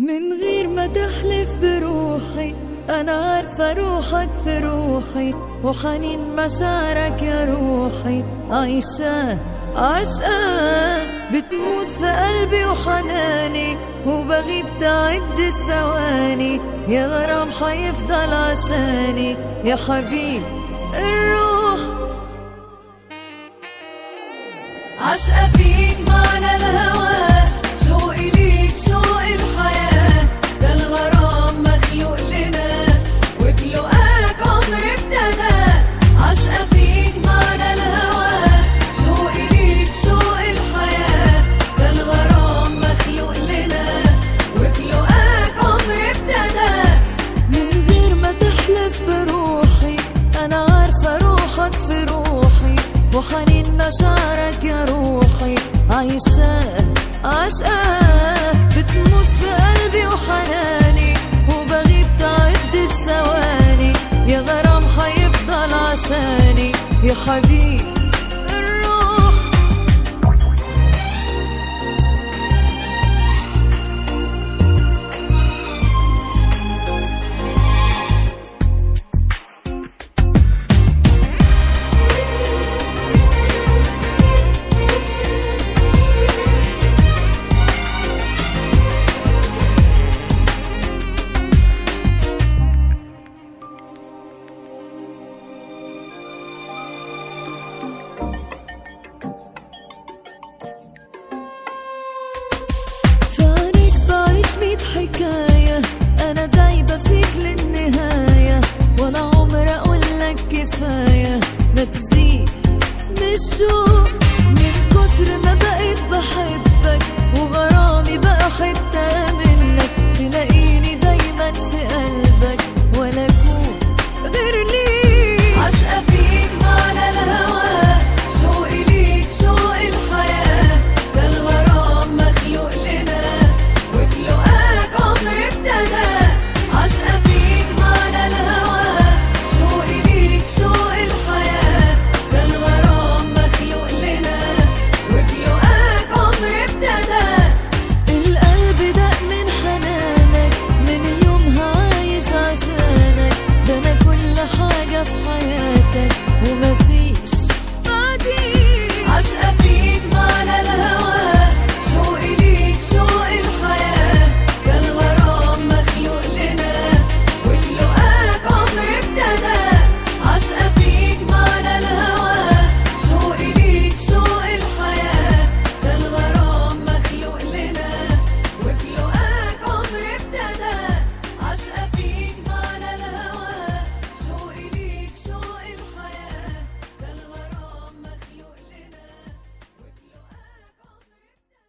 من غير ما تحلف بروحي أنا عارفة روحك في روحي وحنين مشاعرك يا روحي عايشة عشقة بتموت في قلبي وحناني وبغيب تعد الثواني يا غرام حيفضل عشاني يا حبيب الروح عشقة فيك معنى الهوى شوقي ليك شوق الحياة ده الغرام مخلوق لنا وفي لقاك عمر ابتدى عشقة فيك معنى الهوى شوقي ليك شوق الحياة ده الغرام مخلوق لنا وفي لقاك عمر ابتدى من غير ما تحلف بروحي انا عارفة روحك في روحي وحنين مشاعرك يا روحي عايشة عشقة بتموت في قلبي وحناني وبغيب تعد الثواني يا غرام حيفضل عشاني يا حبيب الروح في عينيك بعيش ميت حكاية أنا دايبة فيك لأنت